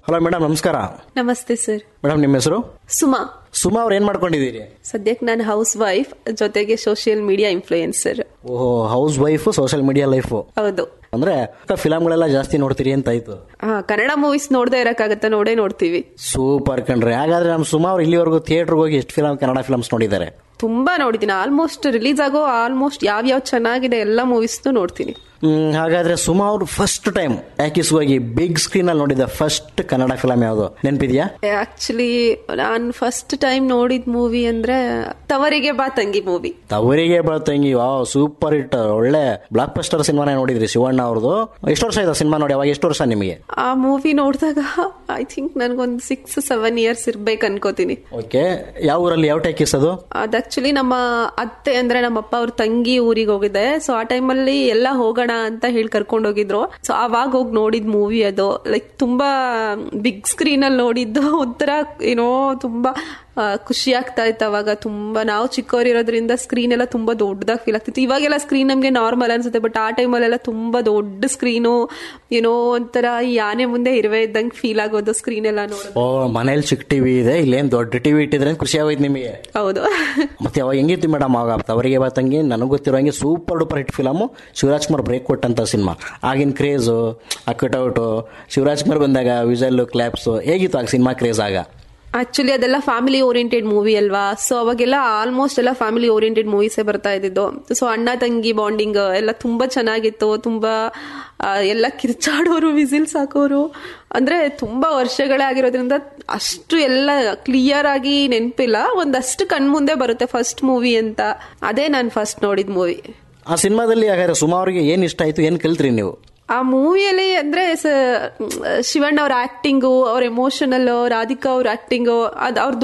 hello madam ನಮಸ್ಕಾರ ನಮಸ್ತೆ sir madam ನಿಮ್ಮ ಹೆಸರು ಸುಮಾ ಸುಮಾ ಅವ್ರು ಏನ್ ಮಾಡ್ಕೊಂಡಿದ್ದೀರಿ ಸದ್ಯಕ್ಕೆ ನಾನು ಹೌಸ್ ವೈಫ್ ಜೊತೆಗೆ ಸೋಷಿಯಲ್ ಮೀಡಿಯಾ ಇನ್ಫ್ಲೂಯೆನ್ಸರ್ ಓಹೋ house wife social media life ಹೌದು ಅಂದ್ರೆ ಫಿಲಮ್ಗಳೆಲ್ಲ ಜಾಸ್ತಿ ನೋಡ್ತೀರಿ ಅಂತ ಆಯ್ತು ಹಾ ಕನ್ನಡ ಮೂವೀಸ್ ನೋಡದೆ ಇರಕ್ಕಾಗತ್ತ ನೋಡೇ ನೋಡ್ತೀವಿ ಸೂಪರ್ ಕಣ್ರಿ ಹಾಗಾದ್ರೆ ನಮ್ಮ ಸುಮಾ ಅವ್ರು ಇಲ್ಲಿವರೆಗೂ ಥಿಯೇಟರ್ಗೆ ಹೋಗಿ ಎಷ್ಟು ಫಿಲಮ್ ಕನ್ನಡ ಫಿಲಮ್ಸ್ ನೋಡಿದ್ದಾರೆ ತುಂಬಾ ನೋಡಿದ್ದೀನಿ ಆಲ್ಮೋಸ್ಟ್ ರಿಲೀಸ್ ಆಗೋ ಆಲ್ಮೋಸ್ಟ್ ಯಾವ್ಯಾವ್ ಚೆನ್ನಾಗಿದೆ ಎಲ್ಲ ಮೂವೀಸ್ನು ನೋಡ್ತೀನಿ ಹ್ಮ್, ಹಾಗಾದ್ರೆ ಸುಮಾ ಅವರು ಫಸ್ಟ್ ಟೈಮ್ ಯಾಕಿಸ್ ಹೋಗಿ ಬಿಗ್ ಸ್ಕ್ರೀನ್ ಅಲ್ಲಿ ನೋಡಿದ ಫಸ್ಟ್ ಕನ್ನಡ ಫಿಲಮ್ ಯಾವುದು ನೆನಪಿದ್ಯಾ ಆಕ್ಚುಲಿ ನಾನು ಫಸ್ಟ್ ಟೈಮ್ ನೋಡಿದ ಮೂವಿ ಅಂದ್ರೆ ತವರಿಗೆ ಬಾ ತಂಗಿ ಮೂವಿ ತವರಿಗೆ ಬರ್ತಂಗಿ ವಾವ್ ಸೂಪರ್ ಹಿಟ್ ಒಳ್ಳೆ ಬ್ಲಾಕ್ ಬಸ್ಟರ್ ಸಿನಿಮಾನೇ ನೋಡಿದ್ರಿ ಶಿವಣ್ಣ ಅವ್ರದ್ದು ಎಷ್ಟು ವರ್ಷ ಇದೆ ಸಿನಿಮಾ ನೋಡಿ ಅವಾಗ ಎಷ್ಟು ವರ್ಷ ನಿಮಗೆ ಆ ಮೂವಿ ನೋಡಿದಾಗ ಐ ಥಿಂಕ್ ನನ್ಗೊಂದು ಸಿಕ್ಸ್ ಸೆವೆನ್ ಇಯರ್ಸ್ ಇರ್ಬೇಕು ಅನ್ಕೋತೀನಿ ಓಕೆ ಯಾವ ಊರಲ್ಲಿ ಯಾವ ಟೈಕಿಸ್ ಅದು ಅದ್ ಆಕ್ಚುಲಿ ನಮ್ಮ ಅತ್ತೆ ಅಂದ್ರೆ ನಮ್ಮ ಅಪ್ಪ ಅವ್ರ ತಂಗಿ ಊರಿಗೆ ಹೋಗಿದ್ದೆ ಸೊ ಆ ಟೈಮಲ್ಲಿ ಎಲ್ಲ ಹೋಗೋಣ ಅಂತ ಹೇಳಿ ಕರ್ಕೊಂಡು ಹೋಗಿದ್ರು ಸೊ ಅವಾಗ ಹೋಗಿ ನೋಡಿದ್ ಮೂವಿ ಅದು ಲೈಕ್ ತುಂಬಾ ಬಿಗ್ ಸ್ಕ್ರೀನ್ ಅಲ್ಲಿ ನೋಡಿದ್ದು ಒಂಥರ ಏನೋ ತುಂಬಾ ಆ, ಖುಷಿ ಆಗ್ತಾ ಇತ್ತು ಅವಾಗ ತುಂಬಾ ನಾವು ಚಿಕ್ಕವರಿರೋದ್ರಿಂದ ಸ್ಕ್ರೀನ್ ಎಲ್ಲ ತುಂಬಾ ದೊಡ್ಡದಾಗಿ ಫೀಲ್ ಆಗ್ತಿತ್ತು ಇವಾಗೆಲ್ಲ ಸ್ಕ್ರೀನ್ ನಮ್ಗೆ ನಾರ್ಮಲ್ ಅನ್ಸುತ್ತೆ ಬಟ್ ಆ ಟೈಮಲ್ಲೆಲ್ಲ ತುಂಬಾ ದೊಡ್ಡ ಸ್ಕ್ರೀನು ಏನೋ ಒಂಥರ ಈ ಆನೆ ಮುಂದೆ ಇರುವೆ ಇದ್ದಂಗೆ ಫೀಲ್ ಆಗೋದು ಸ್ಕ್ರೀನ್ ಎಲ್ಲ ನೋಡೋದು ಓ ಮನೇಲಿ ಚಿಕ್ಕ ಟಿವಿ ಇದೆ ಇಲ್ಲೇನ್ ದೊಡ್ಡ ಟಿವಿ ಇಟ್ಟಿದ್ರೆ ಖುಷಿ ಆಗೋಯ್ತು ನಿಮಗೆ ಹೌದು ಮತ್ತೆ ಅವಾಗ ಹೆಂಗಿತ್ತು ಮೇಡಮ್ ಆಗ ತವರಿಗೆ ಬಾತಂಗಿ ನನಗೆ ಗೊತ್ತಿರೋ ಹಂಗೆ super duper hit film Shivraj Kumar break ಕೊಟ್ಟಂತ ಸಿನಿಮಾ ಆಗಿನ ಕ್ರೇಜು ಆ ಕಟೌಟು ಶಿವರಾಜ್ ಕುಮಾರ್ ಬಂದಾಗ ವಿಸಲ್ ಕ್ಲಾಪ್ಸು ಹೇಗಿತ್ತು ಆಗ ಸಿನಿಮಾ ಕ್ರೇಜ್ ಆಗ ಆಕ್ಚುಲಿ ಅದೆಲ್ಲ ಫ್ಯಾಮಿಲಿ ಓರಿಯೆಂಟೆಡ್ ಮೂವಿ ಅಲ್ವಾ ಸೊ ಅವಾಗೆಲ್ಲ ಆಲ್ಮೋಸ್ಟ್ ಎಲ್ಲ ಫ್ಯಾಮಿಲಿ ಓರಿಯೆಂಟೆಡ್ ಮೂವೀಸೇ ಬರ್ತಾ ಇದ್ದಿದ್ದು ಸೊ ಅಣ್ಣ ತಂಗಿ ಬಾಂಡಿಂಗ್ ಎಲ್ಲ ತುಂಬಾ ಚೆನ್ನಾಗಿತ್ತು ತುಂಬಾ ಆ, ಎಲ್ಲ ಕಿರ್ಚಾಡೋರು ವಿಸಿಲ್ಸ್ ಹಾಕೋರು ಅಂದ್ರೆ ತುಂಬಾ ವರ್ಷಗಳೇ ಆಗಿರೋದ್ರಿಂದ ಅಷ್ಟು ಎಲ್ಲ ಕ್ಲಿಯರ್ ಆಗಿ ನೆನಪಿಲ್ಲ ಒಂದಷ್ಟು ಕಣ್ಮುಂದೆ ಬರುತ್ತೆ ಫಸ್ಟ್ ಮೂವಿ ಅಂತ ಅದೇ ನಾನು ಫಸ್ಟ್ ನೋಡಿದ ಮೂವಿ ಆ ಸಿನಿಮಾದಲ್ಲಿ ಹಾಗಾದ್ರೆ ಸುಮಾ ಅವರಿಗೆ ಏನು ಇಷ್ಟ ಆಯ್ತು ಏನು ಕಲ್ತ್ರಿ ನೀವು ಆ ಮೂವಿಯಲ್ಲಿ ಅಂದ್ರೆ ಸ- ಶಿವಣ್ಣ ಅವ್ರ ಆಕ್ಟಿಂಗು ಅವ್ರ ಎಮೋಷನಲ್ ರಾಧಿಕಾ ಅವ್ರ ಆಕ್ಟಿಂಗು ಅದ್ ಅವ್ರದ್ದು